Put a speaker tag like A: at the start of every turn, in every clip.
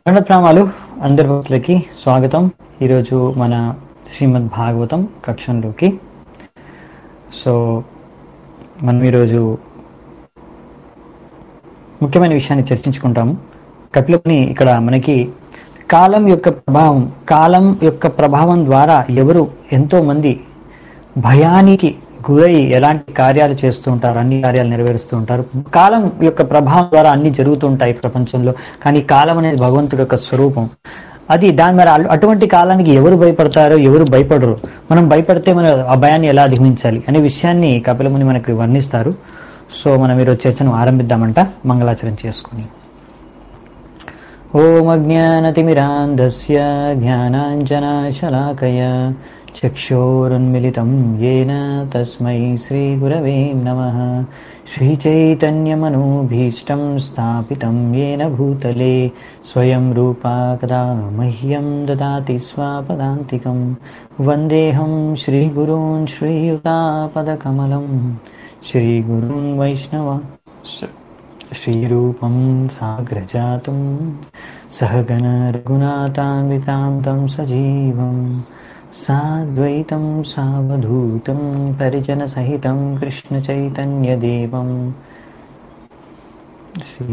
A: ప్రణప్రామాలు అందరి భక్తులకి స్వాగతం ఈరోజు మన శ్రీమద్ భాగవతం కక్షంలోకి సో మనం ఈరోజు ముఖ్యమైన విషయాన్ని చర్చించుకుంటాము కపిలని ఇక్కడ మనకి కాలం యొక్క ప్రభావం కాలం యొక్క ప్రభావం ద్వారా ఎవరు ఎంతో మంది భయానికి గురై ఎలాంటి కార్యాలు చేస్తూ ఉంటారు అన్ని కార్యాలు నెరవేరుస్తూ ఉంటారు కాలం యొక్క ప్రభావం ద్వారా అన్ని జరుగుతుంటాయి ప్రపంచంలో కానీ కాలం అనేది భగవంతుడి యొక్క స్వరూపం అది దాని మరి అల్- అటువంటి కాలానికి ఎవరు భయపడతారో ఎవరు భయపడరు మనం భయపడితే మన ఆ భయాన్ని ఎలా అధిగమించాలి అనే విషయాన్ని కపిలముని మనకు వర్ణిస్తారు సో మనం ఈరోజు చర్చను ఆరంభిద్దామంట మంగళాచరణ చేసుకుని ఓం అజ్ఞానతిమిరాంధస్య జ్ఞానాంజనాశలాకయ చక్షోరున్మిలితం येन తస్మై శ్రీగురవే నమః శ్రీచైతన్యమనూభీష్టం స్థాపితం येन భూతలే స్వయం రూపా కదా మह्यं దదాతి స్వాపదాంతికం వందేహం శ్రీగురూన్ శ్రీయుతాపదకమలం శ్రీగురూన్ వైష్ణవ श्रीरूपं साग्रजातं सहगण रघुनाथान्वितां तं सजीवं साद्वैतं सावधूतं परिजनसहितं कृष्णचैतन्यदेवं श्री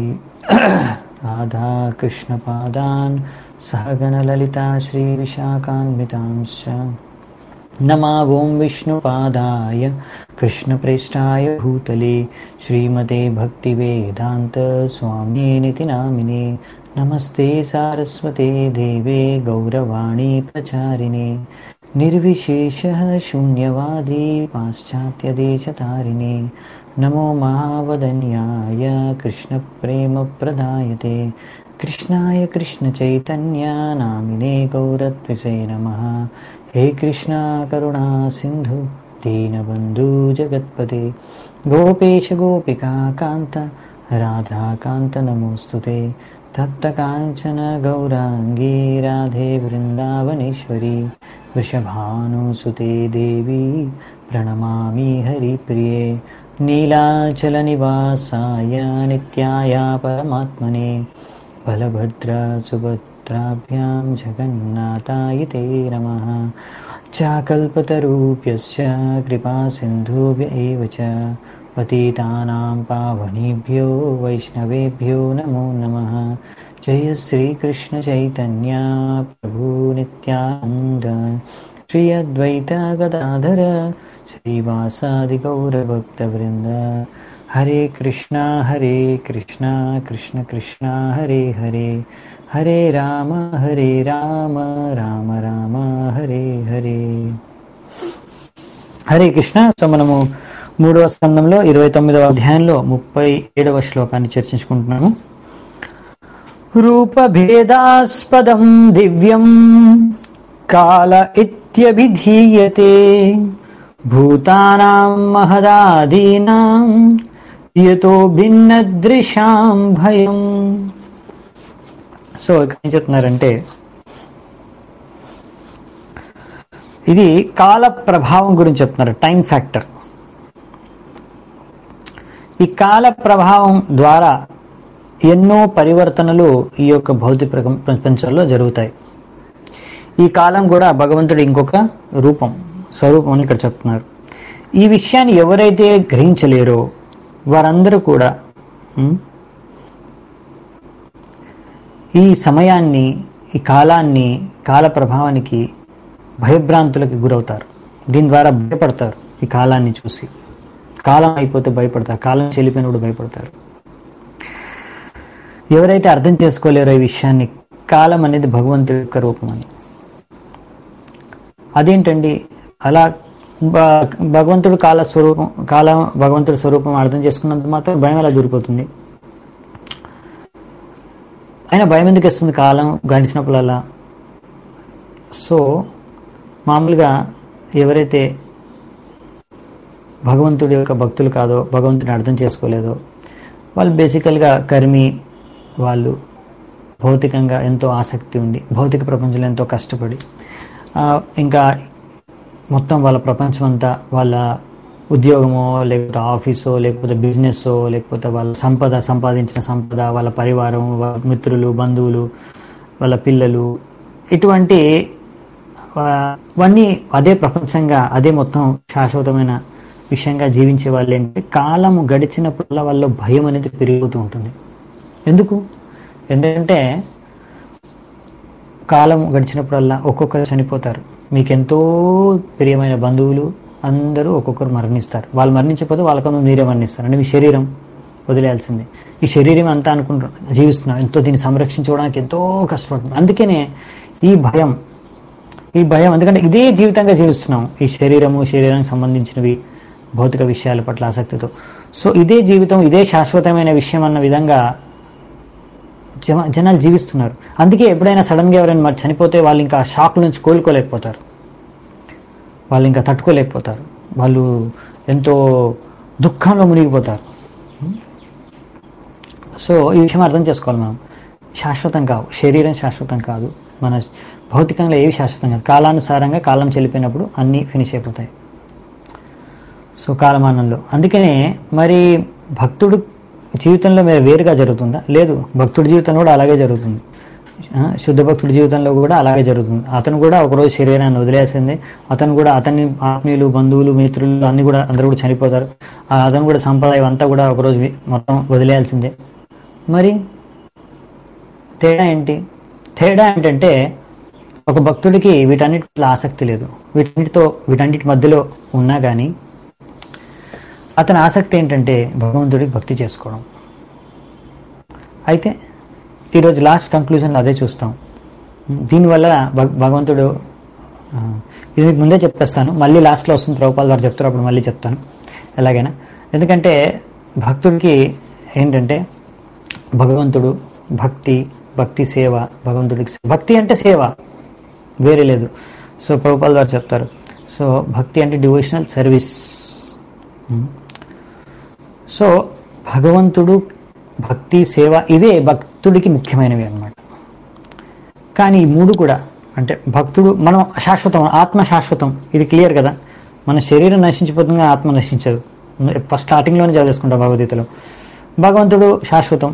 A: राधाकृष्णपादान् सहगणललिता श्रीविशाखान्वितांश्च नमा ॐ विष्णुपादाय कृष्णप्रेष्ठाय भूतले श्रीमते भक्तिवेदान्तस्वामिनिति नामिने नमस्ते सारस्वते देवे गौरवाणी प्रचारिणे निर्विशेषः शून्यवादी पाश्चात्यदेशतारिणे नमो महावदन्याय कृष्णप्रेमप्रदायते कृष्णाय कृष्णचैतन्य नामिने गौरत्विषे नमः हे कृष्णा करुणा सिन्धु दीनबन्धु जगत्पते गोपेश गोपिका कान्त राधाकान्त नमोऽस्तु ते तप्तकाञ्चन गौराङ्गी राधे वृन्दावनेश्वरी वृषभानुसुते देवी प्रणमामि हरिप्रिये नीलाचलनिवासाय नित्याय परमात्मने बलभद्रसुभद्राभ्यां जगन्नाथाय ते नमः चाकल्पतरूप्यस्य कृपासिन्धुभ्य एव च पतितानां पावनेभ्यो वैष्णवेभ्यो नमो नमः जय श्रीकृष्णचैतन्य प्रभु नित्यानन्द श्री अद्वैत गदाधर श्रीवासादिगौरभक्तवृन्द हरे कृष्णा हरे कृष्णा कृष्ण कृष्णा हरे हरे हरे राम हरे राम రామ రామ హరే హరే హరే కృష్ణ సో మనము మూడవ స్కందంలో ఇరవై తొమ్మిదవ అధ్యాయంలో ముప్పై ఏడవ శ్లోకాన్ని చర్చించుకుంటున్నాము రూపభేదాస్పదం దివ్యం కాల ఇత్యభిధీయతే భూతానాం మహదాదీనాం యతో భిన్నదృశాం భయం సో ఇక్కడ ఏం చెప్తున్నారంటే ఇది కాల ప్రభావం గురించి చెప్తున్నారు టైం ఫ్యాక్టర్ ఈ కాల ప్రభావం ద్వారా ఎన్నో పరివర్తనలు ఈ యొక్క భౌతిక ప్రపం- ప్రపంచంలో జరుగుతాయి ఈ కాలం కూడా భగవంతుడి ఇంకొక రూపం స్వరూపం అని ఇక్కడ చెప్తున్నారు ఈ విషయాన్ని ఎవరైతే గ్రహించలేరో వారందరూ కూడా ఉం, ఈ సమయాన్ని ఈ కాలాన్ని కాల ప్రభావానికి భయభ్రాంతులకు గురవుతారు దీని ద్వారా భయపడతారు ఈ కాలాన్ని చూసి కాలం అయిపోతే భయపడతారు కాలం చెల్లిపోయినప్పుడు భయపడతారు ఎవరైతే అర్థం చేసుకోలేరో ఈ విషయాన్ని కాలం అనేది భగవంతుడి యొక్క రూపం అని అదేంటండి అలా భ- భగవంతుడు కాల స్వరూపం కాలం భగవంతుడి స్వరూపం అర్థం చేసుకున్నంత మాత్రం భయం ఎలా దూరిపోతుంది అయినా భయం ఎందుకు వస్తుంది కాలం గడిచినప్పుడల్లా సో మామూలుగా ఎవరైతే భగవంతుడి యొక్క భక్తులు కాదో భగవంతుని అర్థం చేసుకోలేదో వాళ్ళు బేసికల్గా కర్మి వాళ్ళు భౌతికంగా ఎంతో ఆసక్తి ఉండి భౌతిక ప్రపంచంలో ఎంతో కష్టపడి ఆ, ఇంకా మొత్తం వాళ్ళ ప్రపంచం అంతా వాళ్ళ ఉద్యోగమో లేకపోతే ఆఫీసో లేకపోతే బిజినెస్ లేకపోతే వాళ్ళ సంపద సంపాదించిన సంపద వాళ్ళ పరివారం వాళ్ళ మిత్రులు బంధువులు వాళ్ళ పిల్లలు ఇటువంటి ఆ, అవన్నీ అదే ప్రపంచంగా అదే మొత్తం శాశ్వతమైన విషయంగా జీవించే వాళ్ళు ఏంటంటే కాలము గడిచినప్పుడల్లా వాళ్ళ భయం అనేది పెరిగిపోతూ ఉంటుంది ఎందుకు ఎందుకంటే కాలం గడిచినప్పుడల్లా ఒక్కొక్కరు చనిపోతారు మీకు ఎంతో ప్రియమైన బంధువులు అందరూ ఒక్కొక్కరు మరణిస్తారు వాళ్ళు మరణించకపోతే వాళ్ళకన్నా మీరే మరణిస్తారు అంటే మీ శరీరం వదిలేయాల్సిందే ఈ శరీరం అంతా అనుకుంటారు జీవిస్తున్నాం ఎంతో దీన్ని సంరక్షించుకోవడానికి ఎంతో కష్టపడుతుంది అందుకనే ఈ భయం ఈ భయం ఎందుకంటే ఇదే జీవితంగా జీవిస్తున్నాం ఈ శరీరము శరీరానికి సంబంధించినవి భౌతిక విషయాల పట్ల ఆసక్తితో సో ఇదే జీవితం ఇదే శాశ్వతమైన విషయం అన్న విధంగా జన జనాలు జీవిస్తున్నారు అందుకే ఎప్పుడైనా సడన్గా ఎవరైనా మరి చనిపోతే వాళ్ళు ఇంకా ఆ షాక్ నుంచి కోలుకోలేకపోతారు వాళ్ళు ఇంకా తట్టుకోలేకపోతారు వాళ్ళు ఎంతో దుఃఖంలో మునిగిపోతారు సో ఈ విషయం అర్థం చేసుకోవాలి మనం శాశ్వతం కావు శరీరం శాశ్వతం కాదు మన భౌతికంగా ఏవి శాశ్వతం కాదు కాలానుసారంగా కాలం చెల్లిపోయినప్పుడు అన్నీ ఫినిష్ అయిపోతాయి సో కాలమానంలో అందుకనే మరి భక్తుడు జీవితంలో మీరు వేరుగా జరుగుతుందా లేదు భక్తుడి జీవితంలో కూడా అలాగే జరుగుతుంది ఆ, శుద్ధ భక్తుడి జీవితంలో కూడా అలాగే జరుగుతుంది అతను కూడా ఒకరోజు శరీరాన్ని వదిలేసింది అతను కూడా అతని ఆత్మీయులు బంధువులు మిత్రులు అన్ని కూడా అందరూ కూడా చనిపోతారు ఆ అతను కూడా సంప్రదాయం అంతా కూడా ఒకరోజు వి- మొత్తం వదిలేయాల్సిందే మరి తేడా ఏంటి తేడా ఏంటంటే ఒక భక్తుడికి వీటన్నిటి ఆసక్తి లేదు వీటన్నిటితో వీటన్నిటి మధ్యలో ఉన్నా కానీ అతని ఆసక్తి ఏంటంటే భగవంతుడికి భక్తి చేసుకోవడం అయితే ఈరోజు లాస్ట్ కంక్లూజన్లో అదే చూస్తాం దీనివల్ల భగ- భగవంతుడు ఆ, ఇది మీకు ముందే చెప్పేస్తాను మళ్ళీ లాస్ట్లో వస్తుంది ప్రభుపాల్ గారు చెప్తారు అప్పుడు మళ్ళీ చెప్తాను ఎలాగైనా ఎందుకంటే భక్తుడికి ఏంటంటే భగవంతుడు భక్తి భక్తి సేవ భగవంతుడికి సే- భక్తి అంటే సేవ వేరే లేదు సో ప్రభుపాల్ గారు చెప్తారు సో భక్తి అంటే డివోషనల్ సర్వీస్ సో భగవంతుడు భక్తి సేవ ఇవే భక్తుడికి ముఖ్యమైనవి అన్నమాట కానీ ఈ మూడు కూడా అంటే భక్తుడు మనం శాశ్వతం ఆత్మ శాశ్వతం ఇది క్లియర్ కదా మన శరీరం నశించిపోతుంది కానీ ఆత్మ నశించదు ఫస్ట్ స్టార్టింగ్లోనే చదివేసుకుంటాం భగవద్గీతలో భగవంతుడు శాశ్వతం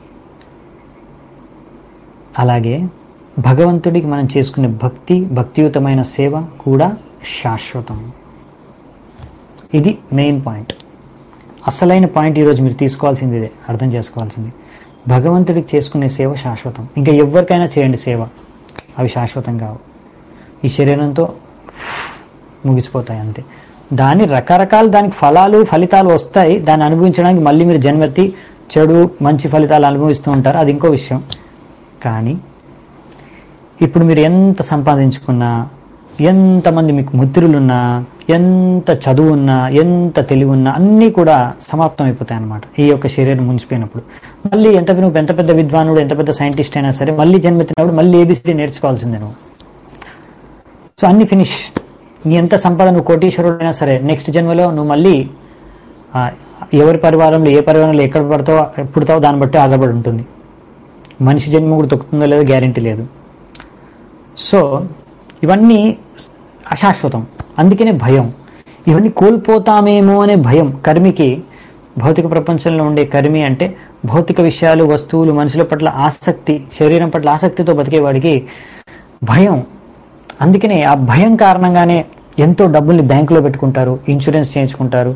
A: అలాగే భగవంతుడికి మనం చేసుకునే భక్తి భక్తియుతమైన సేవ కూడా శాశ్వతం ఇది మెయిన్ పాయింట్ అసలైన పాయింట్ ఈరోజు మీరు తీసుకోవాల్సింది ఇదే అర్థం చేసుకోవాల్సింది భగవంతుడికి చేసుకునే సేవ శాశ్వతం ఇంకా ఎవరికైనా చేయండి సేవ అవి శాశ్వతం కావు ఈ శరీరంతో ముగిసిపోతాయి అంతే దాని రకరకాల దానికి ఫలాలు ఫలితాలు వస్తాయి దాన్ని అనుభవించడానికి మళ్ళీ మీరు జన్మెత్తి చెడు మంచి ఫలితాలు అనుభవిస్తూ ఉంటారు అది ఇంకో విషయం కానీ ఇప్పుడు మీరు ఎంత సంపాదించుకున్నా ఎంతమంది మీకు మిత్రులున్నా ఎంత చదువు ఉన్నా ఎంత తెలివి ఉన్నా అన్నీ కూడా సమాప్తం అయిపోతాయి అన్నమాట ఈ యొక్క శరీరం ముంచిపోయినప్పుడు మళ్ళీ ఎంత నువ్వు ఎంత పెద్ద విద్వానుడు ఎంత పెద్ద సైంటిస్ట్ అయినా సరే మళ్ళీ జన్మెత్తినప్పుడు మళ్ళీ ఏబిసిడి నేర్చుకోవాల్సిందే నువ్వు సో అన్ని ఫినిష్ నీ ఎంత సంపద నువ్వు కోటీశ్వరుడు అయినా సరే నెక్స్ట్ జన్మలో నువ్వు మళ్ళీ ఆ, ఎవరి పరివారంలో ఏ పరివారంలో ఎక్కడ పడతావో పుడతావో దాన్ని బట్టి ఆధారపడి ఉంటుంది మనిషి జన్మ కూడా తొక్కుతుందో లేదో గ్యారంటీ లేదు సో ఇవన్నీ అశాశ్వతం అందుకనే భయం ఇవన్నీ కోల్పోతామేమో అనే భయం కర్మికి భౌతిక ప్రపంచంలో ఉండే కర్మి అంటే భౌతిక విషయాలు వస్తువులు మనుషుల పట్ల ఆసక్తి శరీరం పట్ల ఆసక్తితో బతికేవాడికి భయం అందుకనే ఆ భయం కారణంగానే ఎంతో డబ్బుల్ని బ్యాంకులో పెట్టుకుంటారు ఇన్సూరెన్స్ చేయించుకుంటారు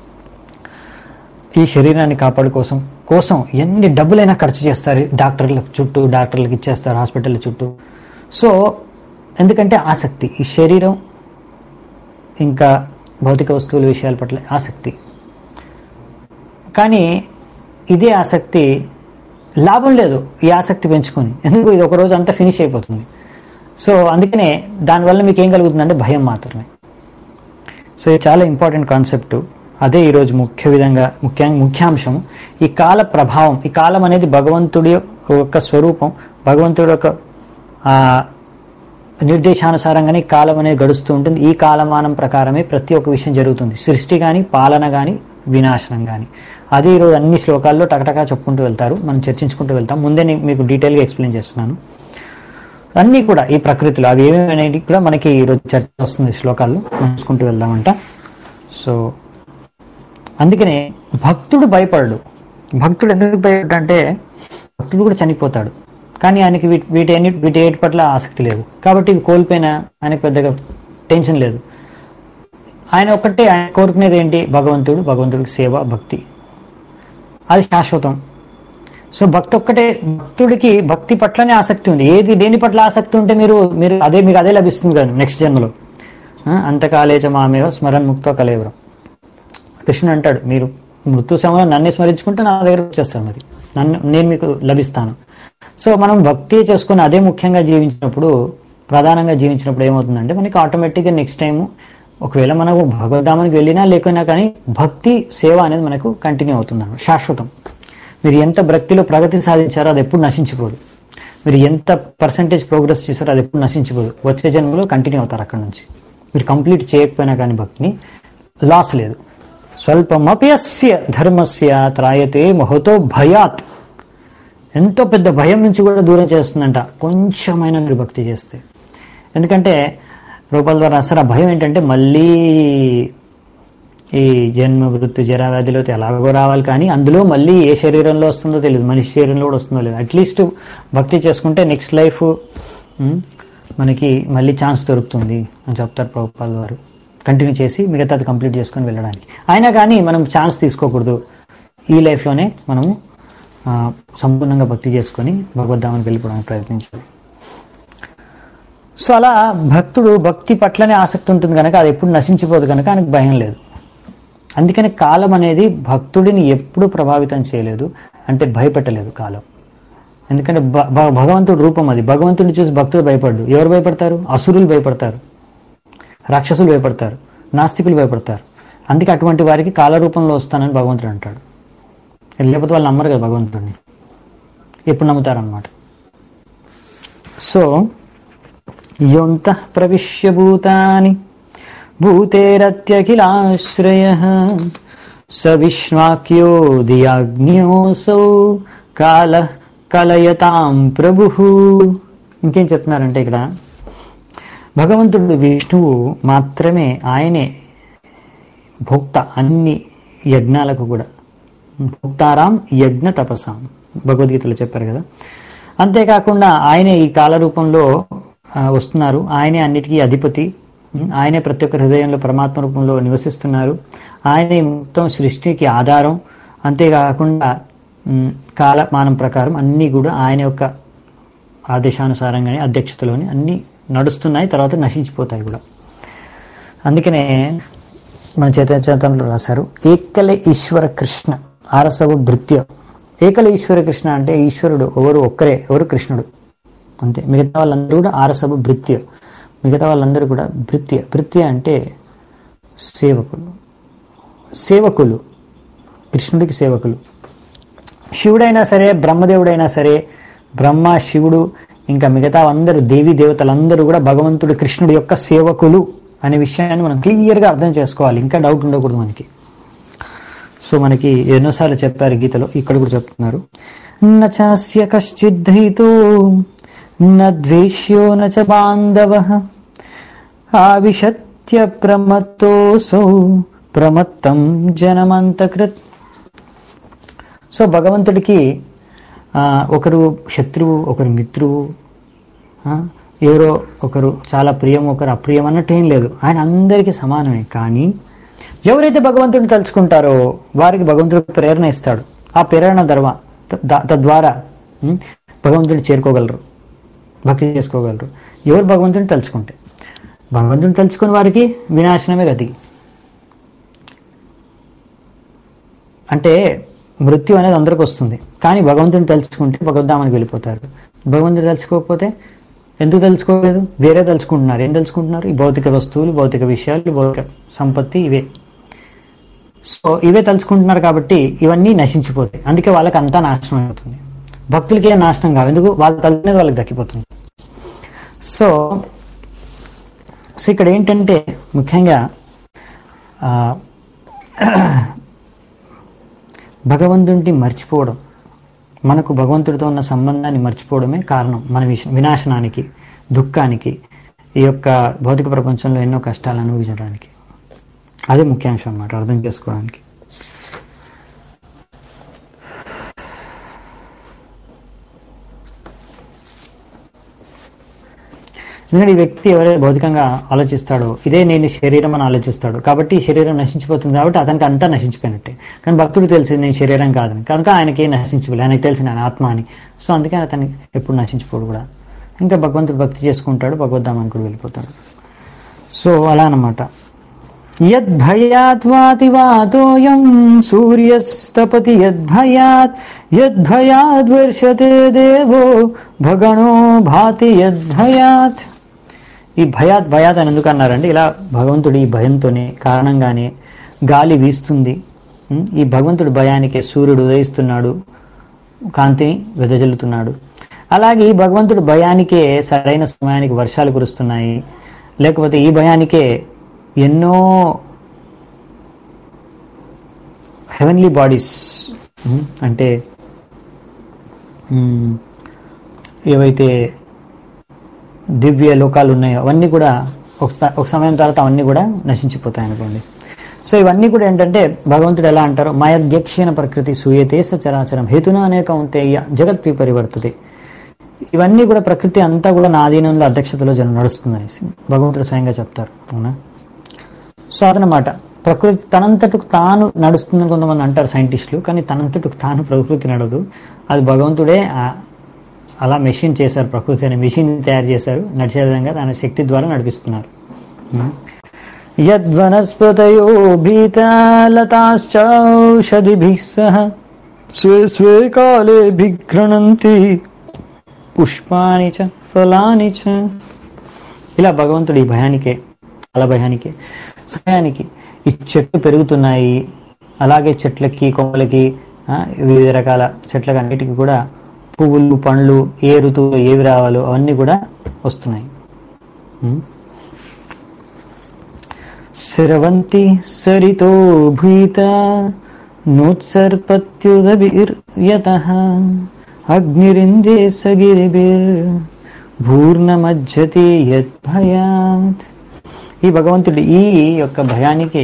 A: ఈ శరీరాన్ని కాపాడు కోసం కోసం ఎన్ని డబ్బులైనా ఖర్చు చేస్తారు డాక్టర్ల చుట్టూ డాక్టర్లకు ఇచ్చేస్తారు హాస్పిటల్ చుట్టూ సో ఎందుకంటే ఆసక్తి ఈ శరీరం ఇంకా భౌతిక వస్తువుల విషయాల పట్ల ఆసక్తి కానీ ఇదే ఆసక్తి లాభం లేదు ఈ ఆసక్తి పెంచుకొని ఎందుకు ఇది ఒక రోజు అంతా ఫినిష్ అయిపోతుంది సో అందుకనే దానివల్ల మీకు ఏం కలుగుతుందంటే భయం మాత్రమే సో ఇది చాలా ఇంపార్టెంట్ కాన్సెప్ట్ అదే ఈరోజు ముఖ్య విధంగా ముఖ్య ముఖ్యాంశం ఈ కాల ప్రభావం ఈ కాలం అనేది భగవంతుడి యొక్క స్వరూపం భగవంతుడి యొక్క ఆ, నిర్దేశానుసారంగానే ఈ కాలం అనేది గడుస్తూ ఉంటుంది ఈ కాలమానం ప్రకారమే ప్రతి ఒక్క విషయం జరుగుతుంది సృష్టి కానీ పాలన కానీ వినాశనం కానీ అది ఈరోజు అన్ని శ్లోకాల్లో టకటకా చెప్పుకుంటూ వెళ్తారు మనం చర్చించుకుంటూ వెళ్తాం ముందే నేను మీకు డీటెయిల్గా ఎక్స్ప్లెయిన్ చేస్తున్నాను అన్నీ కూడా ఈ ప్రకృతిలో అవి ఏమేమి అనేది కూడా మనకి ఈరోజు చర్చ వస్తుంది శ్లోకాల్లో మనం చూసుకుంటూ వెళ్దామంట సో అందుకనే భక్తుడు భయపడడు భక్తుడు ఎందుకు భయపడ్డంటే భక్తుడు కూడా చనిపోతాడు కానీ ఆయనకి వీటి వీటి అన్ని వీటి ఏటి పట్ల ఆసక్తి లేదు కాబట్టి ఇవి కోల్పోయినా ఆయనకు పెద్దగా టెన్షన్ లేదు ఆయన ఒక్కటే ఆయన కోరుకునేది ఏంటి భగవంతుడు భగవంతుడికి సేవ భక్తి అది శాశ్వతం సో భక్తి ఒక్కటే భక్తుడికి భక్తి పట్లనే ఆసక్తి ఉంది ఏది దేని పట్ల ఆసక్తి ఉంటే మీరు మీరు అదే మీకు అదే లభిస్తుంది కదా నెక్స్ట్ జన్మలో ఆ, అంతకాలేచ మామేవ స్మరణ ముక్తో కలేవరం కృష్ణుడు అంటాడు మీరు మృత్యు సమయంలో నన్ను స్మరించుకుంటే నా దగ్గర వచ్చేస్తాను మరి నన్ను నేను మీకు లభిస్తాను సో మనం భక్తి చేసుకుని అదే ముఖ్యంగా జీవించినప్పుడు ప్రధానంగా జీవించినప్పుడు ఏమవుతుందంటే మనకి ఆటోమేటిక్గా నెక్స్ట్ టైం ఒకవేళ మనకు భగవద్ధామానికి వెళ్ళినా లేకున్నా కానీ భక్తి సేవ అనేది మనకు కంటిన్యూ అవుతుంది అన్నమాట శాశ్వతం మీరు ఎంత భక్తిలో ప్రగతి సాధించారో అది ఎప్పుడు నశించిపోదు మీరు ఎంత పర్సంటేజ్ ప్రోగ్రెస్ చేశారో అది ఎప్పుడు నశించిపోదు వచ్చే జన్మలో కంటిన్యూ అవుతారు అక్కడ నుంచి మీరు కంప్లీట్ చేయకపోయినా కానీ భక్తిని లాస్ లేదు స్వల్పమప్యస్య ధర్మస్య త్రాయతే మహతో భయాత్ ఎంతో పెద్ద భయం నుంచి కూడా దూరం చేస్తుందంట కొంచెమైనా మీరు భక్తి చేస్తే ఎందుకంటే రూపాల ద్వారా అసలు ఆ భయం ఏంటంటే మళ్ళీ ఈ జన్మ వృత్తి జరా వ్యాధిలో ఎలాగో రావాలి కానీ అందులో మళ్ళీ ఏ శరీరంలో వస్తుందో తెలియదు మనిషి శరీరంలో కూడా వస్తుందో లేదు అట్లీస్ట్ భక్తి చేసుకుంటే నెక్స్ట్ లైఫ్ మనకి మళ్ళీ ఛాన్స్ దొరుకుతుంది అని చెప్తారు ప్రభుపాల్ వారు కంటిన్యూ చేసి మిగతాది కంప్లీట్ చేసుకొని వెళ్ళడానికి అయినా కానీ మనం ఛాన్స్ తీసుకోకూడదు ఈ లైఫ్లోనే మనము ఆ, సంపూర్ణంగా భక్తి చేసుకొని భగవద్ధామానికి వెళ్ళిపోవడానికి ప్రయత్నించాలి సో అలా భక్తుడు భక్తి పట్లనే ఆసక్తి ఉంటుంది కనుక అది ఎప్పుడు నశించిపోదు కనుక ఆయనకు భయం లేదు అందుకని కాలం అనేది భక్తుడిని ఎప్పుడు ప్రభావితం చేయలేదు అంటే భయపెట్టలేదు కాలం ఎందుకంటే భ- భ- భగవంతుడి రూపం అది భగవంతుడిని చూసి భక్తుడు భయపడ్డు ఎవరు భయపడతారు అసురులు భయపడతారు రాక్షసులు భయపడతారు నాస్తికులు భయపడతారు అందుకే అటువంటి వారికి కాల రూపంలో వస్తానని భగవంతుడు అంటాడు లేకపోతే వాళ్ళు నమ్మరు కదా భగవంతుడిని ఎప్పుడు నమ్ముతారనమాట సో యోంత ప్రవిశ్య భూతాని భూతేరత్యఖిలాశ్రయ స విష్ణాఖ్యో దియాజ్ఞోసౌ కాల కలయతాం ప్రభు ఇంకేం చెప్తున్నారంటే ఇక్కడ భగవంతుడు విష్ణువు మాత్రమే ఆయనే భోక్త అన్ని యజ్ఞాలకు కూడా భోక్తారాం యజ్ఞ తపస్సాం భగవద్గీతలో చెప్పారు కదా అంతేకాకుండా ఆయనే ఈ కాల రూపంలో ఆ, వస్తున్నారు ఆయనే అన్నిటికీ అధిపతి ఉం, ఆయనే ప్రతి ఒక్క హృదయంలో పరమాత్మ రూపంలో నివసిస్తున్నారు ఆయనే మొత్తం సృష్టికి ఆధారం అంతేకాకుండా ఉం, కాలమానం ప్రకారం అన్నీ కూడా ఆయన యొక్క ఆదేశానుసారంగానే అధ్యక్షతలోని అన్నీ నడుస్తున్నాయి తర్వాత నశించిపోతాయి కూడా అందుకనే మన చైతన్య చైతన్యంలో రాశారు ఏకల ఈశ్వర కృష్ణ ఆరసవ భృత్య ఏకల ఈశ్వర కృష్ణ అంటే ఈశ్వరుడు ఎవరు ఒక్కరే ఎవరు కృష్ణుడు అంతే మిగతా వాళ్ళందరూ కూడా ఆరసభ భృత్య మిగతా వాళ్ళందరూ కూడా భృత్య భృత్య అంటే సేవకులు సేవకులు కృష్ణుడికి సేవకులు శివుడైనా సరే బ్రహ్మదేవుడైనా సరే బ్రహ్మ శివుడు ఇంకా మిగతా అందరూ దేవీ దేవతలందరూ కూడా భగవంతుడు కృష్ణుడి యొక్క సేవకులు అనే విషయాన్ని మనం క్లియర్గా అర్థం చేసుకోవాలి ఇంకా డౌట్ ఉండకూడదు మనకి సో మనకి ఎన్నోసార్లు చెప్పారు గీతలో ఇక్కడ కూడా చెప్తున్నారు నచాస్య కశ్చిద్ధైతో న ద్వేష్యో నచ బాంధవ ఆవిశత్య ప్రమత్తోసౌ ప్రమత్తం జనమంతకృత్ సో భగవంతుడికి ఆ, ఒకరు శత్రువు ఒకరు మిత్రువు ఆ, ఎవరో ఒకరు చాలా ప్రియం ఒకరు అప్రియం అన్నట్టు ఏం లేదు ఆయన అందరికీ సమానమే కానీ ఎవరైతే భగవంతుడిని తలుచుకుంటారో వారికి భగవంతుడు ప్రేరణ ఇస్తాడు ఆ ప్రేరణ దర్వా ద- తద్వారా ఉం, భగవంతుడిని చేరుకోగలరు భక్తి చేసుకోగలరు ఎవరు భగవంతుడిని తలుచుకుంటే భగవంతుడిని తలుచుకుని వారికి వినాశనమే గతి అంటే మృత్యు అనేది అందరికి వస్తుంది కానీ భగవంతుని తలుచుకుంటే భగవద్ధామానికి వెళ్ళిపోతారు భగవంతుడు తలుచుకోకపోతే ఎందుకు తలుచుకోలేదు వేరే తలుచుకుంటున్నారు ఏం తలుచుకుంటున్నారు ఈ భౌతిక వస్తువులు భౌతిక విషయాలు భౌతిక సంపత్తి ఇవే సో ఇవే తలుచుకుంటున్నారు కాబట్టి ఇవన్నీ నశించిపోతాయి అందుకే వాళ్ళకి అంతా నాశనం అవుతుంది భక్తులకి ఏం నాశనం కాదు ఎందుకు వాళ్ళు తలుచుకునేది వాళ్ళకి దక్కిపోతుంది సో సో ఇక్కడ ఏంటంటే ముఖ్యంగా ఆ, భగవంతుడిని మర్చిపోవడం మనకు భగవంతుడితో ఉన్న సంబంధాన్ని మర్చిపోవడమే కారణం మన విష- వినాశనానికి దుఃఖానికి ఈ యొక్క భౌతిక ప్రపంచంలో ఎన్నో కష్టాలు అనుభవించడానికి అదే ముఖ్యాంశం అన్నమాట అర్థం చేసుకోవడానికి ఎందుకంటే ఈ వ్యక్తి ఎవరైతే భౌతికంగా ఆలోచిస్తాడో ఇదే నేను ఈ శరీరం అని ఆలోచిస్తాడు కాబట్టి ఈ శరీరం నశించిపోతుంది కాబట్టి అతనికి అంతా నశించిపోయినట్టే కానీ భక్తుడు తెలిసింది నేను శరీరం కాదని కనుక ఆయనకి ఏం నశించిపోలేదు ఆయనకి తెలిసిన ఆయన ఆత్మ అని సో అందుకే అతనికి ఎప్పుడు నశించిపోడు కూడా ఇంకా భగవంతుడు భక్తి చేసుకుంటాడు భగవద్ధామానికి కూడా వెళ్ళిపోతాడు సో అలా అన్నమాట యద్భయాద్వాతివాతోయం సూర్యస్తపతి యద్భయాత్ యద్భయాద్ వర్షతే దేవో భగణో భాతి యద్భయాత్ ఈ భయాత్ భయాత్ అని ఎందుకు అన్నారండి ఇలా భగవంతుడు ఈ భయంతోనే కారణంగానే గాలి వీస్తుంది ఉం? ఈ భగవంతుడి భయానికే సూర్యుడు ఉదయిస్తున్నాడు కాంతిని వెదజల్లుతున్నాడు అలాగే ఈ భగవంతుడు భయానికే సరైన సమయానికి వర్షాలు కురుస్తున్నాయి లేకపోతే ఈ భయానికే ఎన్నో హెవెన్లీ బాడీస్ అంటే ఉమ్, ఏవైతే దివ్య లోకాలు ఉన్నాయో అవన్నీ కూడా ఒక స- ఒక సమయం తర్వాత అవన్నీ కూడా నశించిపోతాయి అనుకోండి సో ఇవన్నీ కూడా ఏంటంటే భగవంతుడు ఎలా అంటారు మయధ్యక్షీణ ప్రకృతి సూయతే సచరాచరం హేతున అనేక ఉంతేయ జగత్ పరివర్తతే ఇవన్నీ కూడా ప్రకృతి అంతా కూడా నా అధీనంలో అధ్యక్షతలో జనం నడుస్తుందనేసి భగవంతుడు స్వయంగా చెప్తారు అవునా సో అదనమాట ప్రకృతి తనంతటకు తాను నడుస్తుందని కొంతమంది అంటారు సైంటిస్టులు కానీ తనంతటకు తాను ప్రకృతి నడదు అది భగవంతుడే ఆ- అలా మెషిన్ చేశారు ప్రకృతి అనే మెషిన్ తయారు చేశారు నడిచే విధంగా తన శక్తి ద్వారా నడిపిస్తున్నారు యద్వనస్పతయో భీతాలతాశ్చౌషధిభిः సహ స్వే స్వే కాలే భిఘ్రణంతి పుష్పాని చ ఫలాని చ ఇలా భగవంతుడు ఈ భయానికే అలా భయానికే సమయానికి ఈ చెట్లు పెరుగుతున్నాయి అలాగే చెట్లకి కొమ్మలకి ఆ, వివిధ రకాల చెట్లకి అన్నిటికీ కూడా పువ్వులు పండ్లు ఏ ఋతువులో ఏవి రావాలో అవన్నీ కూడా వస్తున్నాయి ఉం? స్రవంతి సరితో భూత నోత్సర్పత్యుదభిర్యత అగ్నిరిందే సగిరిభిర్ భూర్ణమజ్జతి యద్భయాత్ ఈ భగవంతుడు ఈ యొక్క భయానికి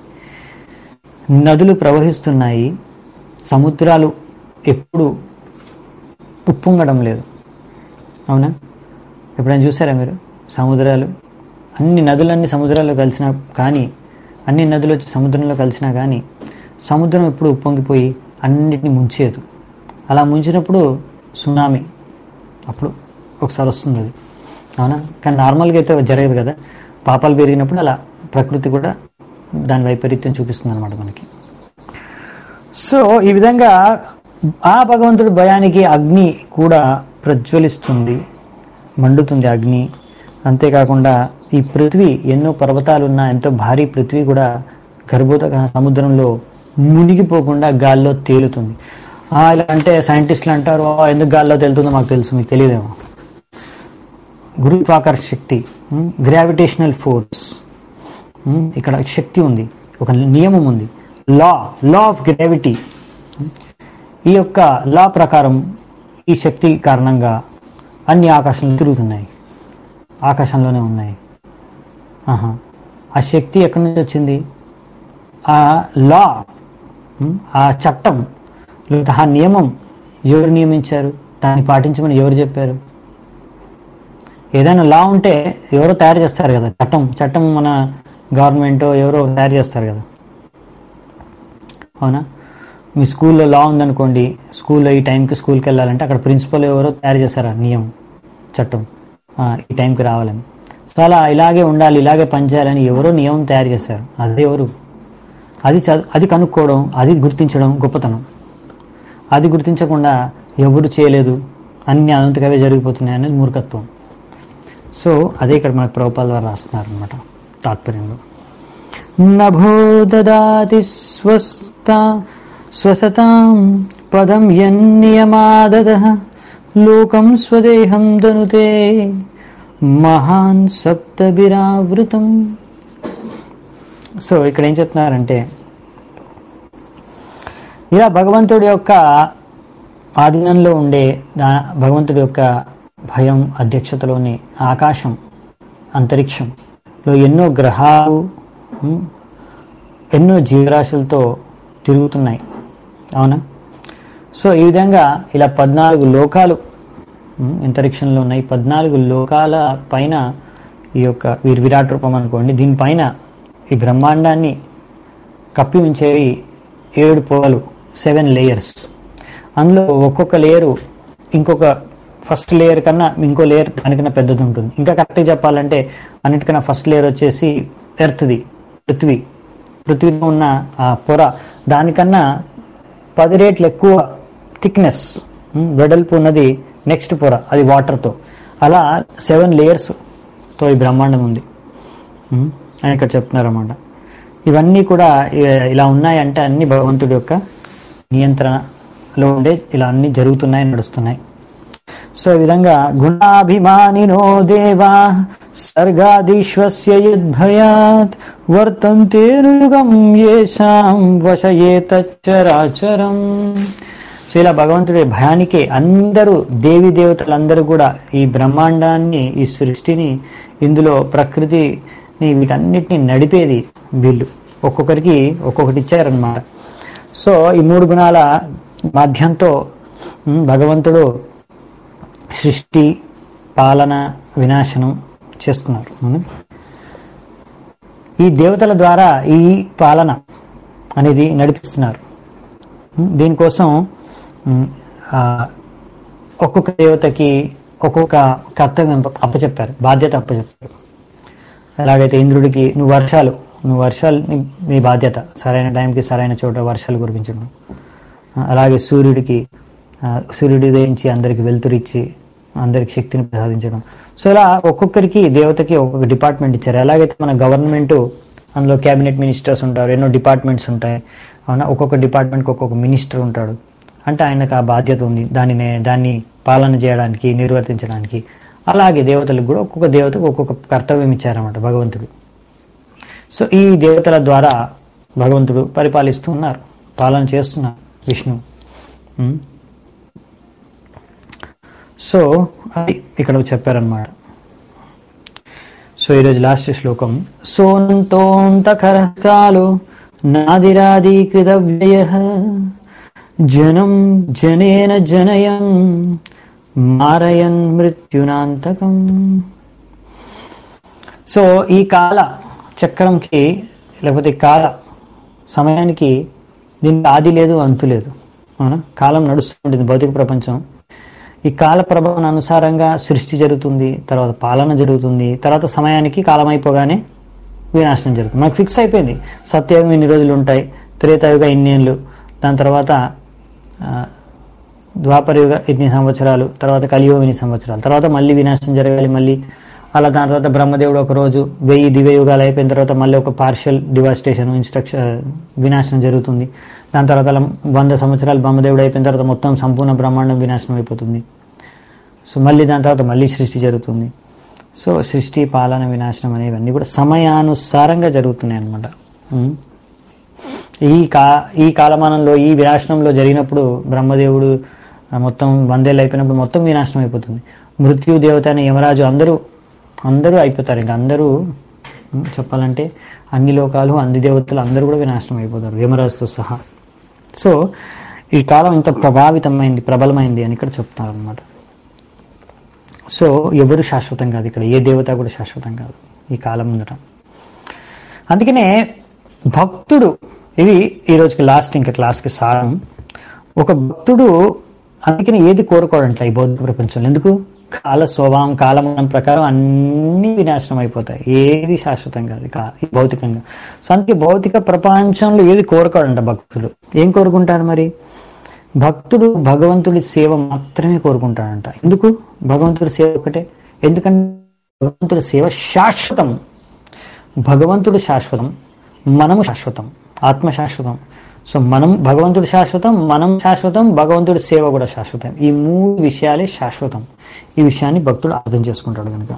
A: నదులు ప్రవహిస్తున్నాయి సముద్రాలు ఎప్పుడు ఉప్పొంగడం లేదు అవునా ఎప్పుడైనా చూసారా మీరు సముద్రాలు అన్ని నదులన్నీ సముద్రాల్లో కలిసినా కానీ అన్ని నదులు వచ్చి సముద్రంలో కలిసినా కానీ సముద్రం ఎప్పుడు ఉప్పొంగిపోయి అన్నిటిని ముంచేదు అలా ముంచినప్పుడు సునామీ అప్పుడు ఒకసారి వస్తుంది అది అవునా కానీ నార్మల్గా అయితే జరగదు కదా పాపాలు పెరిగినప్పుడు అలా ప్రకృతి కూడా దాని వైపరీత్యం చూపిస్తుంది అనమాట మనకి సో ఈ విధంగా ఆ భగవంతుడి భయానికి అగ్ని కూడా ప్రజ్వలిస్తుంది మండుతుంది అగ్ని అంతేకాకుండా ఈ పృథ్వీ ఎన్నో పర్వతాలు ఉన్న ఎంతో భారీ పృథ్వీ కూడా గర్భోత సముద్రంలో మునిగిపోకుండా గాల్లో తేలుతుంది ఆ, ఇలా అంటే సైంటిస్టులు అంటారు "ఆ, ఎందుకు గాల్లో తేలుతుందో మాకు తెలుసు మీకు తెలియదేమో గురుత్వాకర్ష శక్తి గ్రావిటేషనల్ ఫోర్స్ ఇక్కడ శక్తి ఉంది ఒక నియమం ఉంది లా లా ఆఫ్ గ్రావిటీ ఈ యొక్క లా ప్రకారం ఈ శక్తి కారణంగా అన్ని ఆకాశంలో తిరుగుతున్నాయి ఆకాశంలోనే ఉన్నాయి ఆహా ఆ శక్తి ఎక్కడి నుంచి వచ్చింది ఆ లా ఉమ్, ఆ చట్టం లేదా ఆ నియమం ఎవరు నియమించారు దాన్ని పాటించమని ఎవరు చెప్పారు ఏదైనా లా ఉంటే ఎవరో తయారు చేస్తారు కదా చట్టం చట్టం మన గవర్నమెంట్ ఎవరో తయారు చేస్తారు కదా అవునా మీ స్కూల్లో లా ఉందనుకోండి స్కూల్లో ఈ టైంకి స్కూల్కి వెళ్ళాలంటే అక్కడ ప్రిన్సిపల్ ఎవరో తయారు చేస్తారు ఆ నియమం చట్టం ఆ, ఈ టైంకి రావాలని సో అలా ఇలాగే ఉండాలి ఇలాగే పనిచేయాలని ఎవరో నియమం తయారు చేశారు అది ఎవరు అది చ- అది కనుక్కోవడం అది గుర్తించడం గొప్పతనం అది గుర్తించకుండా ఎవరు చేయలేదు అన్ని అనంతకవే జరిగిపోతున్నాయి అనేది మూర్ఖత్వం సో అదే ఇక్కడ మనకు ప్రభుపాల ద్వారా రాస్తున్నారు అనమాట తాత్పర్యంలో నభో దదాతి స్వస్థ స్వసతాం పదం యన్నియమాదద లోకం స్వదేహం దనుతే మహాన్ సప్తభిరావృతం సో ఇక్కడ ఏం చెప్తున్నారంటే ఇలా భగవంతుడి యొక్క ఆధీనంలో ఉండే దా భగవంతుడి యొక్క భయం అధ్యక్షతలోని ఆకాశం అంతరిక్షంలో ఎన్నో గ్రహాలు ఉమ్, ఎన్నో జీవరాశులతో తిరుగుతున్నాయి అవునా సో ఈ విధంగా ఇలా పద్నాలుగు లోకాలు ఉమ్, అంతరిక్షంలో ఉన్నాయి పద్నాలుగు లోకాల పైన ఈ యొక్క వీరి విరాట్ రూపం అనుకోండి దీనిపైన ఈ బ్రహ్మాండాన్ని కప్పి ఉంచేవి ఏడు పొరలు సెవెన్ లేయర్స్ అందులో ఒక్కొక్క లేయరు ఇంకొక ఫస్ట్ లేయర్ కన్నా ఇంకో లేయర్ దానికన్నా పెద్దది ఉంటుంది ఇంకా కరెక్ట్గా చెప్పాలంటే అన్నిటికన్నా ఫస్ట్ లేయర్ వచ్చేసి ఎర్త్ది పృథ్వీ పృథ్వీలో ఉన్న ఆ పొర దానికన్నా పది రేట్లు ఎక్కువ థిక్నెస్ వెడల్పు ఉన్నది నెక్స్ట్ పొర అది వాటర్తో అలా సెవెన్ లేయర్స్తో ఈ బ్రహ్మాండం ఉంది ఉమ్, అని ఇక్కడ చెప్తున్నారు అన్నమాట ఇవన్నీ కూడా ఇ- ఇలా ఉన్నాయంటే అన్ని భగవంతుడి యొక్క నియంత్రణలో ఉండే ఇలా అన్ని జరుగుతున్నాయి నడుస్తున్నాయి సో ఈ విధంగా గుణాభిమానినో దేవా సర్గాదీశ్వస్య యద్భయాత్ వర్తంతేనుయుగం ఏషాం వశయేతచ్చరాచరం సో ఇలా భగవంతుడి భయానికే అందరూ దేవి దేవతలందరూ కూడా ఈ బ్రహ్మాండాన్ని ఈ సృష్టిని ఇందులో ప్రకృతిని వీటన్నిటిని నడిపేది వీళ్ళు ఒక్కొక్కరికి ఒక్కొక్కటి ఇచ్చారనమాట సో ఈ మూడు గుణాల మాధ్యంతో ఉమ్, భగవంతుడు సృష్టి పాలన వినాశనం చేస్తున్నారు ఉమ్. ఈ దేవతల ద్వారా ఈ పాలన అనేది నడిపిస్తున్నారు ఉమ్, దీనికోసం ఉమ్, ఆ, ఒక్కొక్క దేవతకి ఒక్కొక్క కర్తవ్యం అప్పచెప్పారు బాధ్యత అప్పచెప్పారు ఎలాగైతే ఇంద్రుడికి నువ్వు వర్షాలు నువ్వు వర్షాలు నీ- నీ బాధ్యత సరైన టైంకి సరైన చోట వర్షాలు కురిపించడం ఆ, అలాగే సూర్యుడికి ఆ, సూర్యుడి ఉదయించి అందరికి వెలుతురిచ్చి అందరికి శక్తిని ప్రసాదించడం సో ఇలా ఒక్కొక్కరికి దేవతకి ఒక్కొక్క డిపార్ట్మెంట్ ఇచ్చారు ఎలాగైతే మన గవర్నమెంట్ అందులో క్యాబినెట్ మినిస్టర్స్ ఉంటారు ఎన్నో డిపార్ట్మెంట్స్ ఉంటాయి అవునా ఒక్కొక్క డిపార్ట్మెంట్కి ఒక్కొక్క మినిస్టర్ ఉంటాడు అంటే ఆయనకు ఆ బాధ్యత ఉంది దానిని దాన్ని పాలన చేయడానికి నిర్వర్తించడానికి అలాగే దేవతలకు కూడా ఒక్కొక్క దేవతకు ఒక్కొక్క కర్తవ్యం ఇచ్చారన్నమాట భగవంతుడు సో ఈ దేవతల ద్వారా భగవంతుడు పరిపాలిస్తూ ఉన్నారు పాలన చేస్తున్నారు విష్ణు ఉమ్. సో అది ఇక్కడ చెప్పారనమాట సో ఈరోజు లాస్ట్ శ్లోకం సోంతోంతకరకాలు నాదిరాదీకృత వ్యయ జనం జనేన జనయన్ మారయన్ మృత్యునాంతకం సో ఈ కాల చక్రంకి లేకపోతే ఈ కాల సమయానికి దీనికి ఆది లేదు అంతు లేదు అవునా కాలం నడుస్తుంటుంది భౌతిక ప్రపంచం ఈ కాల ప్రభావం అనుసారంగా సృష్టి జరుగుతుంది తర్వాత పాలన జరుగుతుంది తర్వాత సమయానికి కాలం అయిపోగానే వినాశనం జరుగుతుంది మనకు ఫిక్స్ అయిపోయింది సత్యయుగం ఇన్ని రోజులు ఉంటాయి త్రేతాయుగ ఇన్ని ఏళ్ళు దాని తర్వాత ఆ, ద్వాపరయుగ ఇన్ని సంవత్సరాలు తర్వాత కలియుగం ఇన్ని సంవత్సరాలు తర్వాత మళ్ళీ వినాశనం జరగాలి మళ్ళీ అలా దాని తర్వాత బ్రహ్మదేవుడు ఒక రోజు వెయ్యి దివ్య యుగాలు అయిపోయిన తర్వాత మళ్ళీ ఒక పార్షియల్ డివాస్టేషన్ ఇన్స్ట్రక్షన్ వినాశనం జరుగుతుంది దాని తర్వాత అలా వంద సంవత్సరాలు బ్రహ్మదేవుడు అయిపోయిన తర్వాత మొత్తం సంపూర్ణ బ్రహ్మాండం వినాశనం అయిపోతుంది సో మళ్ళీ దాని తర్వాత మళ్ళీ సృష్టి జరుగుతుంది సో సృష్టి పాలన వినాశనం అనేవన్నీ కూడా సమయానుసారంగా జరుగుతున్నాయి అన్నమాట ఉం. ఈ కా ఈ కాలమానంలో ఈ వినాశనంలో జరిగినప్పుడు బ్రహ్మదేవుడు ఆ, మొత్తం వందేళ్ళు అయిపోయినప్పుడు మొత్తం వినాశనం అయిపోతుంది మృత్యు దేవత అని యమరాజు అందరూ అందరూ అయిపోతారు ఇంకా అందరూ ఉం, చెప్పాలంటే అన్ని లోకాలు అన్ని దేవతలు అందరూ కూడా వినాశనం అయిపోతారు యమరాజుతో సహా సో ఈ కాలం ఇంత ప్రభావితమైంది ప్రబలమైంది అని ఇక్కడ చెప్తున్నారు అనమాట సో ఎవరు శాశ్వతం కాదు ఇక్కడ ఏ దేవత కూడా శాశ్వతం కాదు ఈ కాలం ఉండటం అందుకనే భక్తుడు ఇది ఈ రోజుకి లాస్ట్ ఇంకా క్లాస్కి సారం ఒక భక్తుడు అందుకని ఏది కోరుకోడంట ఈ భౌతిక ప్రపంచంలో ఎందుకు కాల స్వభావం కాలమానం ప్రకారం అన్ని వినాశనం అయిపోతాయి ఏది శాశ్వతం కాదు కా- ఈ భౌతికంగా సో అందుకే భౌతిక ప్రపంచంలో ఏది కోరుకోడంట భక్తులు ఏం కోరుకుంటారు మరి భక్తుడు భగవంతుడి సేవ మాత్రమే కోరుకుంటాడంట ఎందుకు భగవంతుడి సేవ ఒకటే ఎందుకంటే భగవంతుడి సేవ శాశ్వతం భగవంతుడు శాశ్వతం మనము శాశ్వతం ఆత్మ శాశ్వతం సో మనం భగవంతుడు శాశ్వతం మనం శాశ్వతం భగవంతుడి సేవ కూడా శాశ్వతం ఈ మూడు విషయాలే శాశ్వతం ఈ విషయాన్ని భక్తుడు అర్థం చేసుకుంటాడు కనుక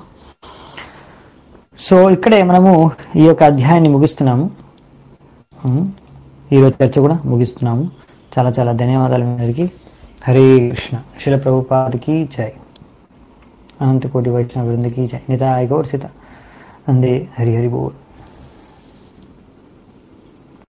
A: సో ఇక్కడే మనము ఈ యొక్క అధ్యాయాన్ని ముగిస్తున్నాము ఉమ్, ఈరోజు చర్చ కూడా ముగిస్తున్నాము చాలా చాలా ధన్యవాదాలు మీ అందరికీ హరే కృష్ణ శిల ప్రభుపాదికి జై అనంతకోటి వైష్ణవ బృందకి జై నితాయ్ గౌర్ సీత అందే హరి హరి బోల్